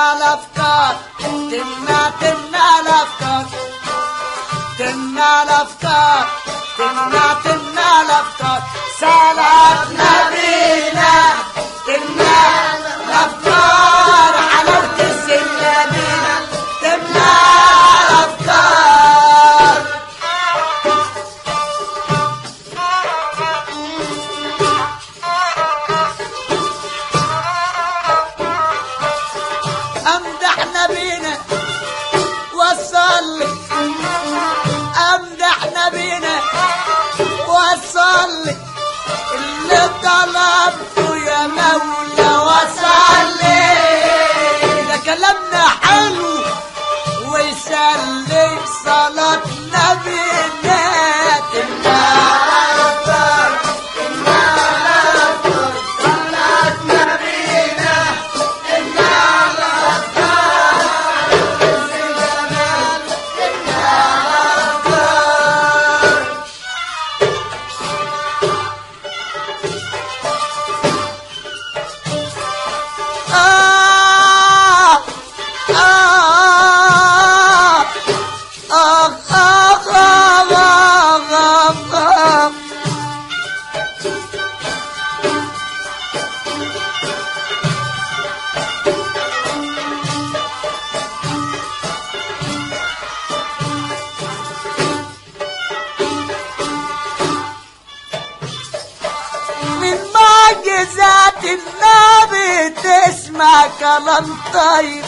الافكار تمنع تمنع الافكار تمنع الافكار تمنع تمنع الافكار صلاة نبينا تمنع الافكار حلاوة السلامين تمنع الافكار امدح نبينا وصلي امدح نبينا وصلي اللي طلبته يا مولا وصلي ده كلامنا حلو ويسلي صلاة نبينا تمنع آه آه آه آه آه آه آه من معجزات النبي تسمع كلام طيب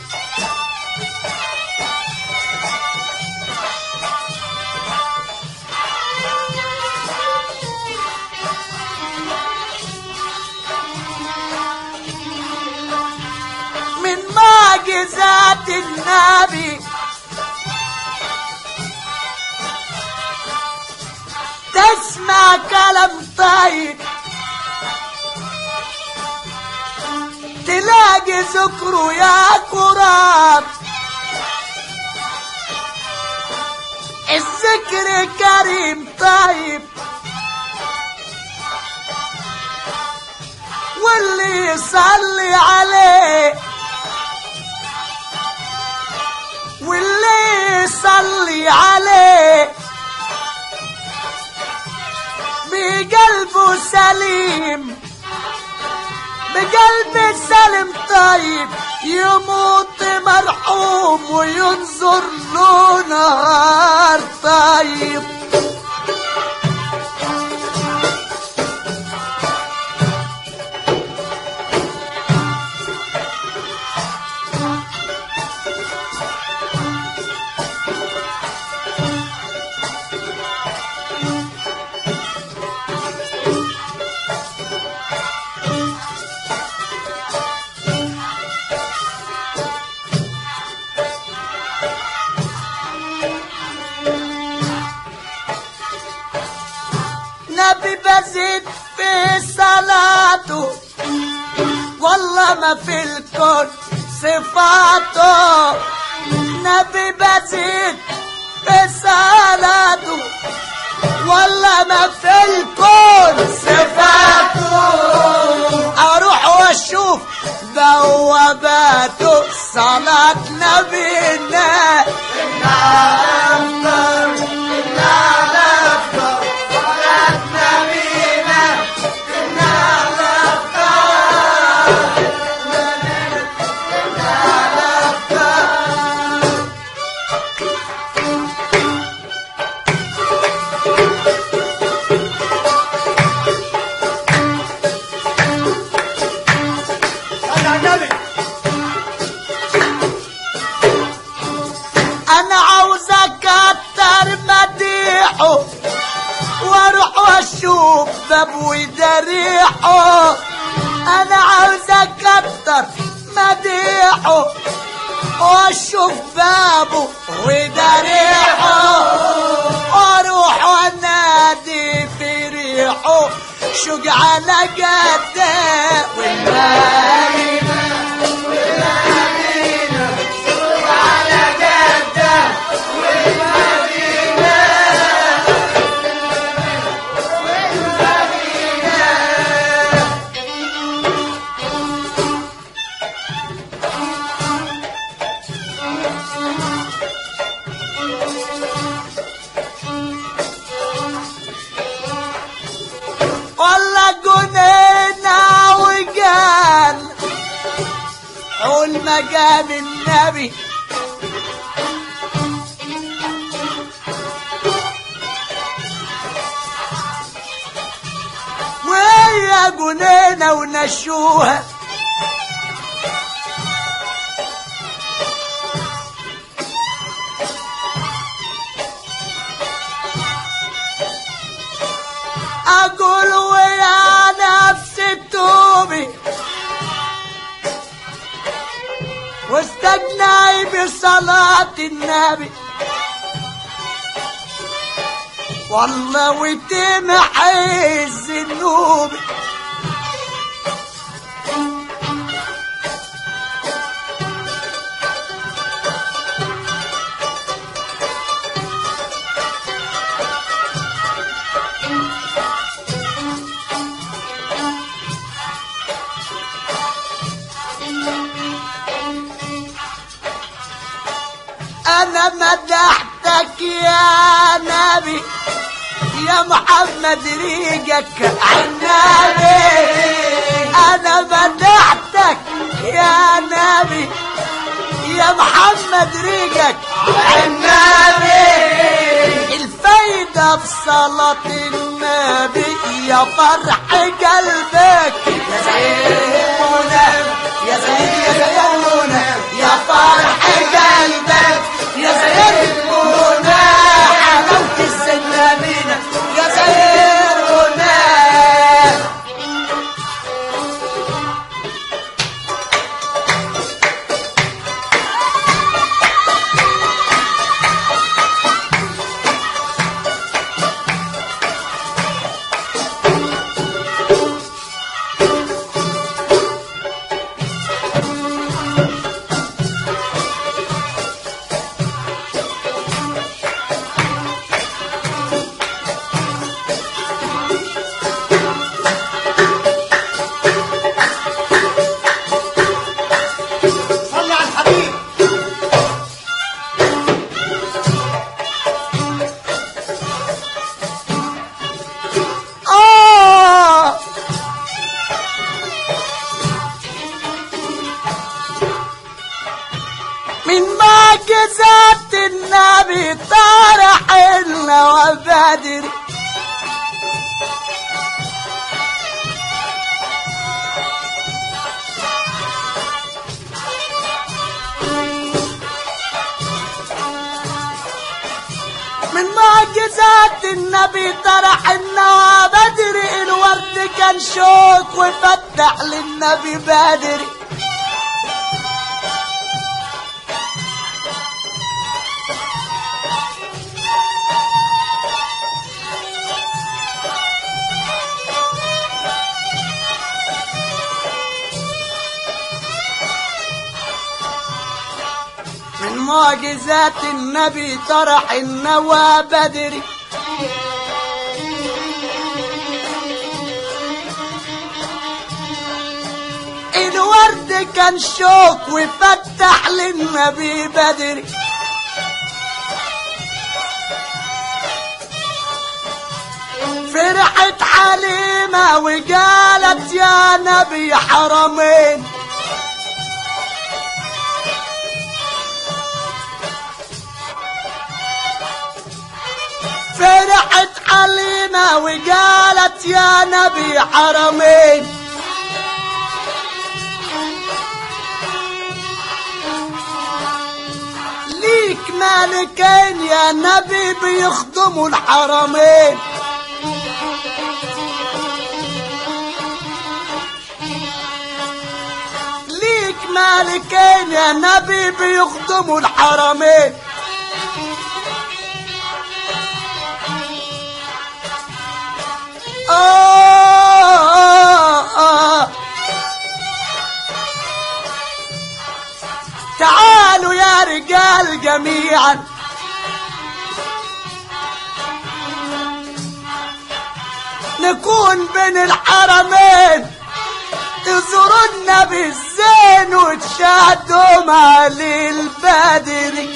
من معجزات النبي تسمع كلام طيب تلاقي ذكره يا قراب الذكر كريم طيب واللي يصلي عليه واللي يصلي عليه بقلبه سليم بقلب سلم طيب يموت مرحوم وينظر له نهار طيب نبي بزيد في صلاته والله ما في الكون صفاته نبي بزيد في صلاته والله ما في الكون صفاته اروح واشوف بواباته صلاة نبينا انا عاوز اكتر مديحه واروح واشوف باب ودريحه انا عاوز اكتر مديحه واشوف بابه ودريحه واروح وانادي في ريحه شوق على قده والمالي اهو المقام النبي وهي جنينة ونشوها اقول ويا نفس توبي واستجناي بصلاة النبي والله وتمحي الذنوب انا مدحتك يا نبي يا محمد ريقك عنابي انا مدحتك يا نبي يا محمد ريقك عنابي الفايدة في صلاة النبي يا فرح قلبك يا سيدنا يا سيدي يا سيدنا يا فرح قلبك يا سيدنا حلاوة السلامين يا سيدنا صلي على الحبيب آه من معجزات النبي طرح النوى بدري من معجزات النبي طرح النوى بدري الورد كان شوك وفتح للنبي بدري من معجزات النبي طرح النوى بدري الورد كان شوك وفتح للنبي بدري فرحت حليمة وقالت يا نبي حرمين فرحت حليمة وقالت يا نبي حرمين ليك مالكين يا نبي بيخدموا الحرمين ليك مالكين يا نبي بيخدموا الحرمين آه آه تعالوا يا رجال جميعا نكون بين الحرمين تزوروا النبي الزين وتشاهدوا مع البدري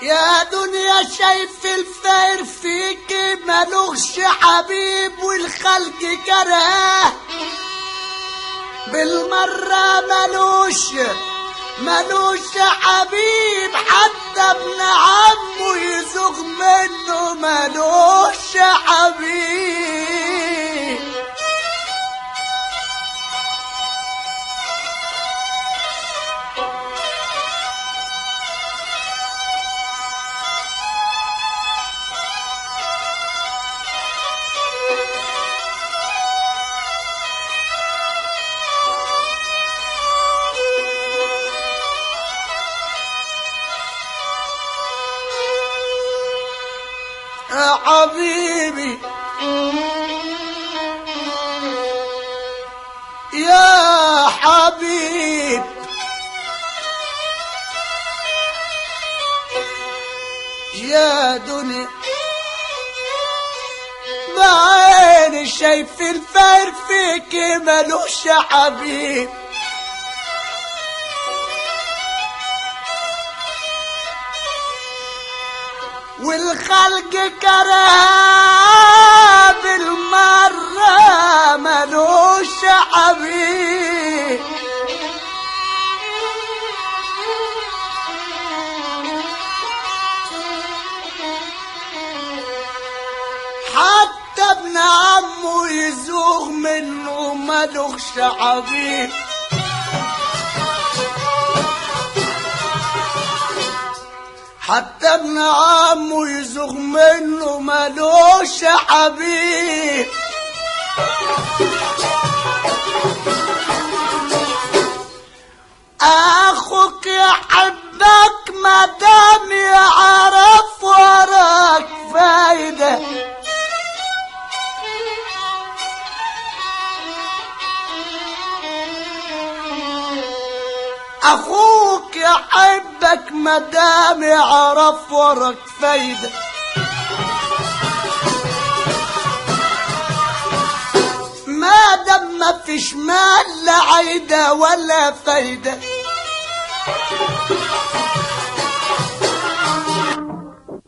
يا دنيا شايف الفقر فيك ملوش حبيب والخلق كره بالمرة ملوش ملوش حبيب حتى ابن عمه يزوغ منه ملوش حبيب يا حبيبي يا حبيب يا دنيا بعيني شايف الفار فيك ملوش حبيب والخلق كره بالمرة ملوش حبيب حتى ابن عمه يزوغ منه ملوش حبيب حتى ابن عمه يزوغ منه ملوش حبيب اخوك يحبك مدام يعرف وراك فايده اخوك يحبك مدام يعرف وراك فايده ما دام ما فيش مال لا عايده ولا فايده